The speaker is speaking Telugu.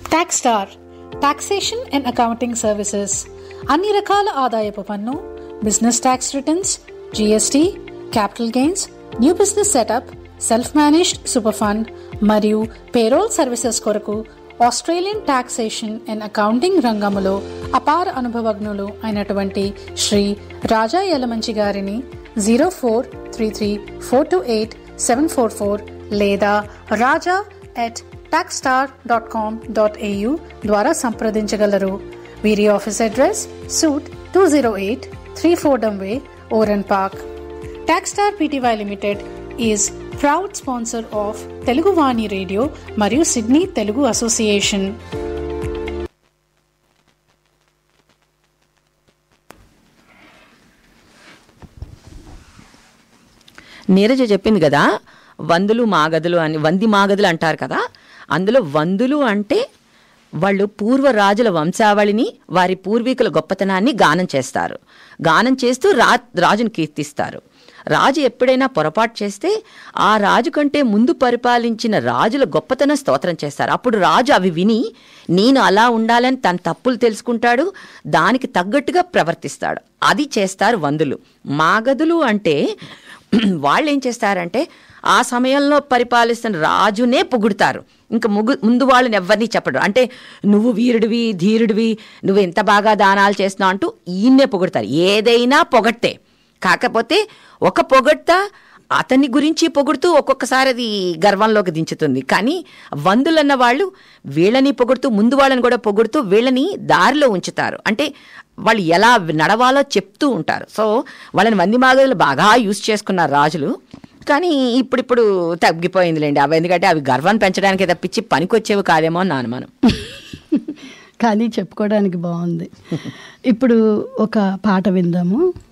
tax star taxation and accounting services అన్ని రకాల ఆదాయపు పన్ను business tax returns GST capital gains new business setup self managed super fund మరియు పేరోల్ సర్వీసెస్ కొరకు ఆస్ట్రేలియన్ టాక్సేషన్ అండ్ అకౌంటింగ్ రంగములో అపార అనుభవజ్ఞులు అయినటువంటి శ్రీ రాజా యలమంచి గారిని zero four three three four two eight seven four four లేదా Raja at Taxstar dot com dot AU ద్వారా సంప్రదించగలరు వీరి office address suite two zero eight three Fordham way ఓరన్ park Taxstar PTY limited is proud sponsor of Telugu Vani radio మరియు సిడ్నీ తెలుగు అసోసియేషన్ నీరజ చెప్పింది కదా వందులు మాగదులు అని వంది మాగదులు అంటారు కదా అందులో వందులు అంటే వాళ్ళు పూర్వ రాజుల వంశావళిని వారి పూర్వీకుల గొప్పతనాన్ని గానం చేస్తారు గానం చేస్తూ రా రాజును కీర్తిస్తారు రాజు ఎప్పుడైనా పొరపాటు చేస్తే ఆ రాజు కంటే ముందు పరిపాలించిన రాజుల గొప్పతనం స్తోత్రం చేస్తారు అప్పుడు రాజు అవి విని నేను అలా ఉండాలని తన తప్పులు తెలుసుకుంటాడు దానికి తగ్గట్టుగా ప్రవర్తిస్తాడు అది చేస్తారు వందులు మాగదులు అంటే వాళ్ళు ఏం చేస్తారంటే ఆ సమయంలో పరిపాలిస్తున్న రాజునే పొగుడుతారు ఇంకా ముగ్గు ముందు వాళ్ళని ఎవరిని చెప్పడు అంటే నువ్వు వీరుడివి ధీరుడివి నువ్వు ఎంత బాగా దానాలు చేస్తున్నావు అంటూ ఈయన్నే పొగుడతారు ఏదైనా పొగట్టే కాకపోతే ఒక పొగడ్త అతని గురించి పొగుడుతూ ఒక్కొక్కసారి అది గర్వంలోకి దించుతుంది కానీ వందులన్న వాళ్ళు వీళ్ళని పొగుడుతూ ముందు వాళ్ళని కూడా పొగుడుతూ వీళ్ళని దారిలో ఉంచుతారు అంటే వాళ్ళు ఎలా నడవాలో చెప్తూ ఉంటారు సో వాళ్ళని వంది మాగదులు బాగా యూజ్ చేసుకున్నారు రాజులు కానీ ఇప్పుడిప్పుడు తగ్గిపోయిందిలేండి అవి ఎందుకంటే అవి గర్వాన్ని పెంచడానికి తప్పించి పనికొచ్చేవి కాదేమో అని నా అనుమానం కానీ చెప్పుకోవడానికి బాగుంది ఇప్పుడు ఒక పాట విందాము